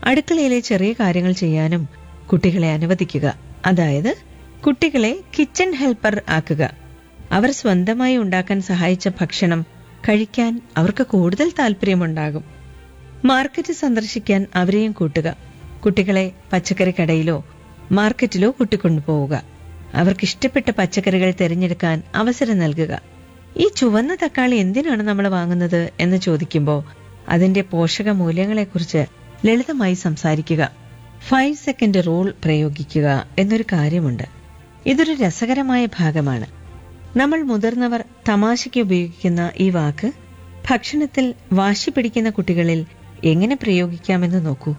അടുക്കളയിലെ ചെറിയ കാര്യങ്ങൾ ചെയ്യാനും കുട്ടികളെ അനുവദിക്കുക അതായത് കുട്ടികളെ കിച്ചൺ ഹെൽപ്പർ ആക്കുക അവർ സ്വന്തമായി ഉണ്ടാക്കാൻ സഹായിച്ച ഭക്ഷണം കഴിക്കാൻ അവർക്ക് കൂടുതൽ താല്പര്യമുണ്ടാകും മാർക്കറ്റ് സന്ദർശിക്കാൻ അവരെയും കൂട്ടുക കുട്ടികളെ പച്ചക്കറി കടയിലോ മാർക്കറ്റിലോ കൂട്ടിക്കൊണ്ടുപോവുക അവർക്ക് ഇഷ്ടപ്പെട്ട പച്ചക്കറികൾ തിരഞ്ഞെടുക്കാൻ അവസരം നൽകുക ഈ ചുവന്ന തക്കാളി എന്തിനാണ് നമ്മൾ വാങ്ങുന്നത് എന്ന് ചോദിക്കുമ്പോൾ അതിന്റെ പോഷക മൂല്യങ്ങളെക്കുറിച്ച് ലളിതമായി സംസാരിക്കുക ഫൈവ് സെക്കൻഡ് റൂൾ പ്രയോഗിക്കുക എന്നൊരു കാര്യമുണ്ട് ഇതൊരു രസകരമായ ഭാഗമാണ് നമ്മൾ മുതിർന്നവർ തമാശയ്ക്ക് ഉപയോഗിക്കുന്ന ഈ വാക്ക് ഭക്ഷണത്തിൽ വാശി പിടിക്കുന്ന കുട്ടികളിൽ എങ്ങനെ പ്രയോഗിക്കാമെന്ന് നോക്കൂ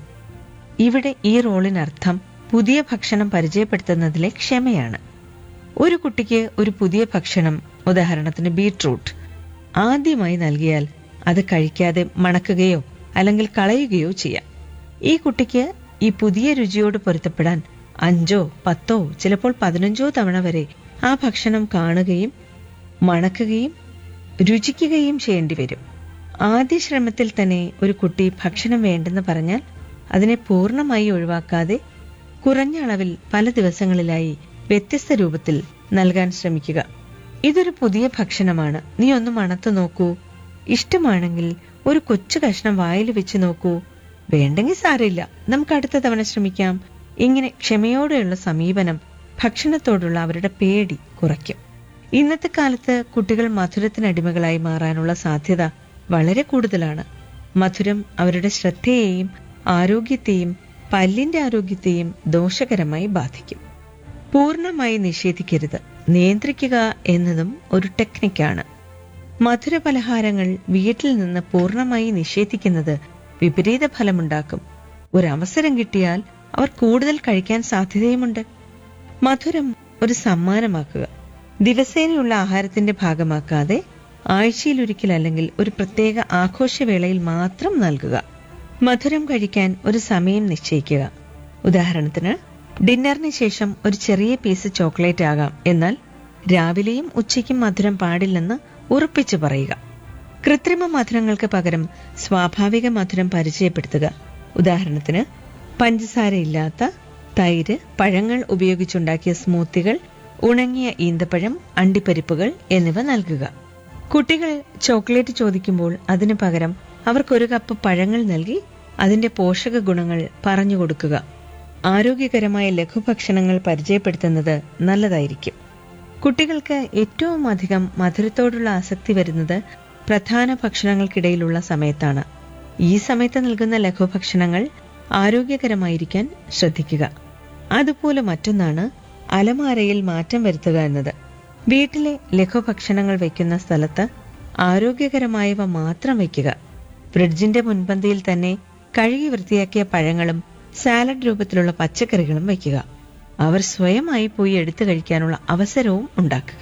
ഇവിടെ ഈ റോളിനർത്ഥം പുതിയ ഭക്ഷണം പരിചയപ്പെടുത്തുന്നതിലെ ക്ഷമയാണ് ഒരു കുട്ടിക്ക് ഒരു പുതിയ ഭക്ഷണം ഉദാഹരണത്തിന് ബീട്രൂട്ട് ആദ്യമായി നൽകിയാൽ അത് കഴിക്കാതെ മണക്കുകയോ അല്ലെങ്കിൽ കളയുകയോ ചെയ്യാം ഈ കുട്ടിക്ക് ഈ പുതിയ രുചിയോട് പൊരുത്തപ്പെടാൻ അഞ്ചോ പത്തോ ചിലപ്പോൾ പതിനഞ്ചോ തവണ വരെ ആ ഭക്ഷണം കാണുകയും മണക്കുകയും രുചിക്കുകയും ചെയ്യേണ്ടി വരും ആദ്യ ശ്രമത്തിൽ തന്നെ ഒരു കുട്ടി ഭക്ഷണം വേണ്ടെന്ന് പറഞ്ഞാൽ അതിനെ പൂർണ്ണമായി ഒഴിവാക്കാതെ കുറഞ്ഞ അളവിൽ പല ദിവസങ്ങളിലായി വ്യത്യസ്ത രൂപത്തിൽ നൽകാൻ ശ്രമിക്കുക ഇതൊരു പുതിയ ഭക്ഷണമാണ് നീ ഒന്ന് മണത്തു നോക്കൂ ഇഷ്ടമാണെങ്കിൽ ഒരു കൊച്ചു കഷ്ണം വായിൽ വെച്ച് നോക്കൂ വേണ്ടെങ്കിൽ സാരമില്ല നമുക്ക് അടുത്ത തവണ ശ്രമിക്കാം ഇങ്ങനെ ക്ഷമയോടെയുള്ള സമീപനം ഭക്ഷണത്തോടുള്ള അവരുടെ പേടി കുറയ്ക്കും ഇന്നത്തെ കാലത്ത് കുട്ടികൾ മധുരത്തിനടിമകളായി മാറാനുള്ള സാധ്യത വളരെ കൂടുതലാണ് മധുരം അവരുടെ ശ്രദ്ധയെയും ആരോഗ്യത്തെയും പല്ലിന്റെ ആരോഗ്യത്തെയും ദോഷകരമായി ബാധിക്കും പൂർണ്ണമായി നിഷേധിക്കരുത് നിയന്ത്രിക്കുക എന്നതും ഒരു ടെക്നിക്കാണ് മധുര പലഹാരങ്ങൾ വീട്ടിൽ നിന്ന് പൂർണ്ണമായി നിഷേധിക്കുന്നത് വിപരീത ഫലമുണ്ടാക്കും ഒരവസരം കിട്ടിയാൽ അവർ കൂടുതൽ കഴിക്കാൻ സാധ്യതയുമുണ്ട് മധുരം ഒരു സമ്മാനമാക്കുക ദിവസേനയുള്ള ആഹാരത്തിന്റെ ഭാഗമാക്കാതെ ആഴ്ചയിലൊരിക്കൽ അല്ലെങ്കിൽ ഒരു പ്രത്യേക ആഘോഷവേളയിൽ മാത്രം നൽകുക മധുരം കഴിക്കാൻ ഒരു സമയം നിശ്ചയിക്കുക ഉദാഹരണത്തിന് ഡിന്നറിന് ശേഷം ഒരു ചെറിയ പീസ് ചോക്ലേറ്റ് ആകാം എന്നാൽ രാവിലെയും ഉച്ചയ്ക്കും മധുരം പാടില്ലെന്ന് ഉറപ്പിച്ചു പറയുക കൃത്രിമ മധുരങ്ങൾക്ക് പകരം സ്വാഭാവിക മധുരം പരിചയപ്പെടുത്തുക ഉദാഹരണത്തിന് പഞ്ചസാരയില്ലാത്ത തൈര് പഴങ്ങൾ ഉപയോഗിച്ചുണ്ടാക്കിയ സ്മൂത്തികൾ ഉണങ്ങിയ ഈന്തപ്പഴം അണ്ടിപ്പരിപ്പുകൾ എന്നിവ നൽകുക കുട്ടികൾ ചോക്ലേറ്റ് ചോദിക്കുമ്പോൾ അതിനു പകരം അവർക്കൊരു കപ്പ് പഴങ്ങൾ നൽകി അതിന്റെ പോഷക ഗുണങ്ങൾ പറഞ്ഞു കൊടുക്കുക ആരോഗ്യകരമായ ലഘുഭക്ഷണങ്ങൾ പരിചയപ്പെടുത്തുന്നത് നല്ലതായിരിക്കും കുട്ടികൾക്ക് ഏറ്റവും അധികം മധുരത്തോടുള്ള ആസക്തി വരുന്നത് പ്രധാന ഭക്ഷണങ്ങൾക്കിടയിലുള്ള സമയത്താണ് ഈ സമയത്ത് നൽകുന്ന ലഘുഭക്ഷണങ്ങൾ ആരോഗ്യകരമായിരിക്കാൻ ശ്രദ്ധിക്കുക അതുപോലെ മറ്റൊന്നാണ് അലമാരയിൽ മാറ്റം വരുത്തുക എന്നത് വീട്ടിലെ ലഘുഭക്ഷണങ്ങൾ വയ്ക്കുന്ന സ്ഥലത്ത് ആരോഗ്യകരമായവ മാത്രം വയ്ക്കുക ഫ്രിഡ്ജിന്റെ മുൻപന്തിയിൽ തന്നെ കഴുകി വൃത്തിയാക്കിയ പഴങ്ങളും സാലഡ് രൂപത്തിലുള്ള പച്ചക്കറികളും വയ്ക്കുക അവർ സ്വയമായി പോയി എടുത്തു കഴിക്കാനുള്ള അവസരവും ഉണ്ടാക്കുക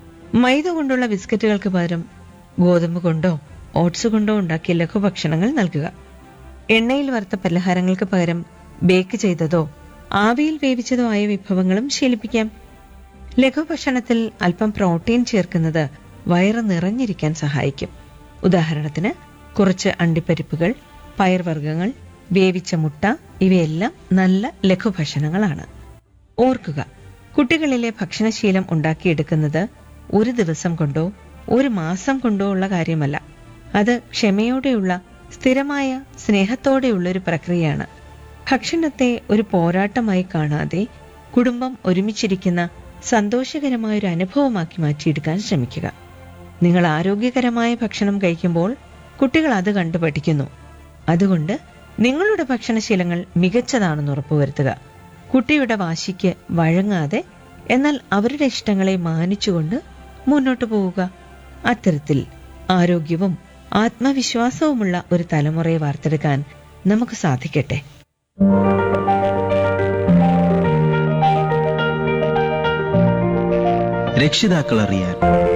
മൈദ കൊണ്ടുള്ള ബിസ്ക്കറ്റുകൾക്ക് പകരം ഗോതമ്പ് കൊണ്ടോ ഓട്സ് കൊണ്ടോ ഉണ്ടാക്കിയ ലഘുഭക്ഷണങ്ങൾ നൽകുക എണ്ണയിൽ വറുത്ത പലഹാരങ്ങൾക്ക് പകരം ബേക്ക് ചെയ്തതോ ആവിയിൽ വേവിച്ചതോ ആയ വിഭവങ്ങളും ശീലിപ്പിക്കാം ലഘുഭക്ഷണത്തിൽ അല്പം പ്രോട്ടീൻ ചേർക്കുന്നത് വയറ് നിറഞ്ഞിരിക്കാൻ സഹായിക്കും ഉദാഹരണത്തിന് കുറച്ച് അണ്ടിപ്പരിപ്പുകൾ പയർവർഗ്ഗങ്ങൾ വേവിച്ച മുട്ട ഇവയെല്ലാം നല്ല ലഘുഭക്ഷണങ്ങളാണ് ഓർക്കുക കുട്ടികളിലെ ഭക്ഷണശീലം ഉണ്ടാക്കിയെടുക്കുന്നത് ഒരു ദിവസം കൊണ്ടോ ഒരു മാസം കൊണ്ടോ ഉള്ള കാര്യമല്ല അത് ക്ഷമയോടെയുള്ള സ്ഥിരമായ സ്നേഹത്തോടെയുള്ള ഒരു പ്രക്രിയയാണ് ഭക്ഷണത്തെ ഒരു പോരാട്ടമായി കാണാതെ കുടുംബം ഒരുമിച്ചിരിക്കുന്ന സന്തോഷകരമായ ഒരു അനുഭവമാക്കി മാറ്റിയെടുക്കാൻ ശ്രമിക്കുക നിങ്ങൾ ആരോഗ്യകരമായ ഭക്ഷണം കഴിക്കുമ്പോൾ കുട്ടികൾ അത് കണ്ടു പഠിക്കുന്നു അതുകൊണ്ട് നിങ്ങളുടെ ഭക്ഷണശീലങ്ങൾ മികച്ചതാണെന്ന് ഉറപ്പുവരുത്തുക കുട്ടിയുടെ വാശിക്ക് വഴങ്ങാതെ എന്നാൽ അവരുടെ ഇഷ്ടങ്ങളെ മാനിച്ചുകൊണ്ട് മുന്നോട്ടു പോവുക അത്തരത്തിൽ ആരോഗ്യവും ആത്മവിശ്വാസവുമുള്ള ഒരു തലമുറയെ വാർത്തെടുക്കാൻ നമുക്ക് സാധിക്കട്ടെ രക്ഷിതാക്കൾ അറിയാൻ